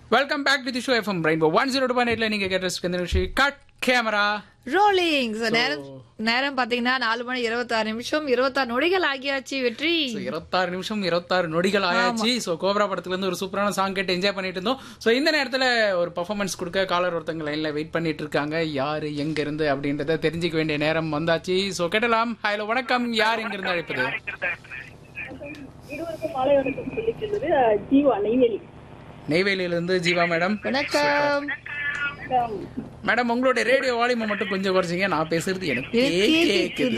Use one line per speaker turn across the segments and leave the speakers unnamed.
Welcome back to the show FM rainbow one zero two point நீங்க கேட்ட இந்த நிகழ்ச்சி கட் கேமரா
ரோலிங் நேரம் நேரம் பாத்தீங்கன்னா நாலு மணி இருபத்தாறு நிமிஷம் இருபத்தாறு நொடிகள் ஆகியாச்சு வெற்றி
இருபத்தாறு நிமிஷம் இருபத்தாறு நொடிகள் ஆயாச்சு ஸோ கோப்ரா படத்துல இருந்து ஒரு சூப்பரான சாங் கேட்டு என்ஜாய் பண்ணிட்டு இருந்தோம் ஸோ இந்த நேரத்துல ஒரு பர்ஃபார்மன்ஸ் கொடுக்க காலர் ஒருத்தங்க லைன்ல வெயிட் பண்ணிட்டு இருக்காங்க யாரு எங்க இருந்து அப்படின்றத தெரிஞ்சுக்க வேண்டிய நேரம் வந்தாச்சு ஸோ கேட்டலாம் ஹலோ வணக்கம் யார் எங்க இருந்து அழைப்பது
இருவருக்கும் மாலை வணக்கம் சொல்லிக்கிறது ஜீவா நெய்வேலி
நெய்வேலியிலிருந்து ஜீவா மேடம்
வணக்கம்
மேடம் உங்களுடைய ரேடியோ வால்யூமை மட்டும் கொஞ்சம் குறைச்சிங்க நான் பேசுறது எனக்கு
எனக்கே
கேக்குது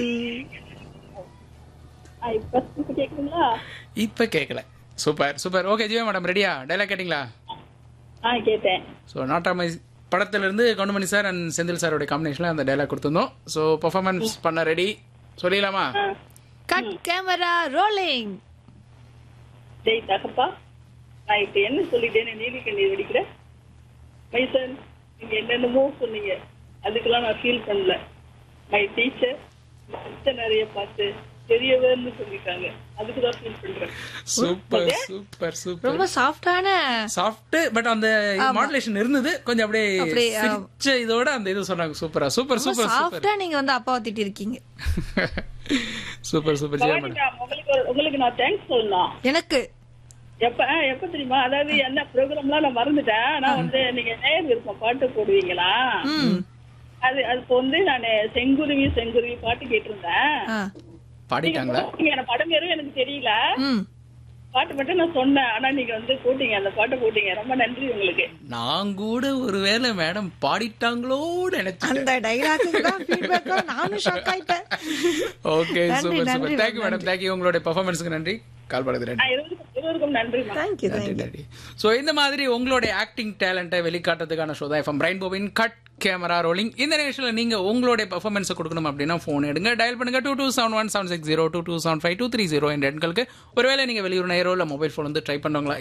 ஆ, இப்ப இப்ப கேக்குதுங்களா
இப்ப கேட்கல super super okay Jeeva madam ரெடியா டைலாக் கேட்டிங்களா
ஆ கேட்டேன்
ஸோ நாட்டாமை படத்திலிருந்து கவுண்டமணி சார் அண்ட் செந்தில் சாரோட காம்பினேஷனில் அந்த டைலாக் கொடுத்துருந்தோம் ஸோ பர்ஃபார்மன்ஸ் பண்ண ரெடி சொல்லிடலாமா
கட் கேமரா ரோலிங்
டேய் தகப்பா நான் இப்ப என்ன சொல்லிட்டேன்னு நீதி கண்ணீர் வெடிக்கிறேன் மைசன் நீங்க என்னென்னமோ சொன்னீங்க அதுக்கெல்லாம் நான் ஃபீல் பண்ணல மை டீச்சர் நிறைய பார்த்து பெரியவர்னு சொல்லிட்டாங்க அதுக்கு தான் ஃபீல் பண்றேன்
சூப்பர் சூப்பர் சூப்பர்
ரொம்ப சாஃப்டான
சாஃப்ட் பட் அந்த மாடுலேஷன் இருந்தது கொஞ்சம் அப்படியே
அப்படியே, ஆ.
சிரிச்ச இதோட அந்த இது சொன்னாங்க சூப்பரா சூப்பர்
ரொம்ப
சூப்பர் சூப்பர்
சாஃப்டா நீங்க வந்து அப்பாவை திட்டி இருக்கீங்க
சூப்பர் சூப்பர் ஜெயா மேடம்
பவானிக்கா, உங்களுக்கு ஒரு- உங்களுக்கு நான் தேங்க்ஸ் சொல்லணும்
எனக்கு
எப்ப ஆ, எப்ப தெரியுமா அதாவது என்ன ப்ரோக்ராம்லாம் நான் மறந்துட்டேன் நான் வந்து நீங்க நேர் விருப்பம் பாட்டு போடுவீங்களா
ம்
அது அது இப்போ வந்து நான் செங்குருவி செங்குருவி பாட்டு கேட்டிருந்தேன்
ஆ.
பாடிட்டாங்களா
நீங்க எனக்கு படம் பேரும் எனக்கு தெரியல
ம்
பாட்டு மட்டும் நான் சொன்னேன் ஆனா நீங்க வந்து போட்டீங்க அந்த பாட்டை போட்டீங்க ரொம்ப நன்றி உங்களுக்கு
நான் கூட ஒருவேளை மேடம் பாடிட்டாங்களோ நினைச்சேன்
அந்த டைலாக்கு தான் ஃபீட்பேக் நானும் ஷாக் ஆயிட்டேன்
ஓகே
நன்றி,
சூப்பர்
நன்றி,
சூப்பர் தேங்க்யூ மேடம் தேங்க்யூ உங்களுடைய பர்ஃபார்மன்ஸ்க்கு நன்றி கால் பண்ணது நன்றி
ஆ, இருவருக்கும் இருவருக்கும் நன்றி
தேங்க்யூ
நன்றி நன்றி ஸோ இந்த மாதிரி உங்களுடைய ஆக்டிங் டேலண்ட்டை வெளிக்காட்டுறதுக்கான ஷோ தான் எஃப்எம் பிரைன் போவின் கட் கேமரா ரோலிங் இந்த நிகழ்ச்சியில் நீங்கள் உங்களுடைய பர்ஃபார்மன்ஸை கொடுக்கணும் அப்படின்னா ஃபோன் எடுங்க டயல் பண்ணுங்க two two seven one seven six zero two two seven five two three zero என்ற எண்களுக்கு ஒருவேளை நீங்கள் வெளியூர் நேரோ இல்லை மொபைல் ஃபோன் வந்து ட்ரை பண்ணுவாங்களா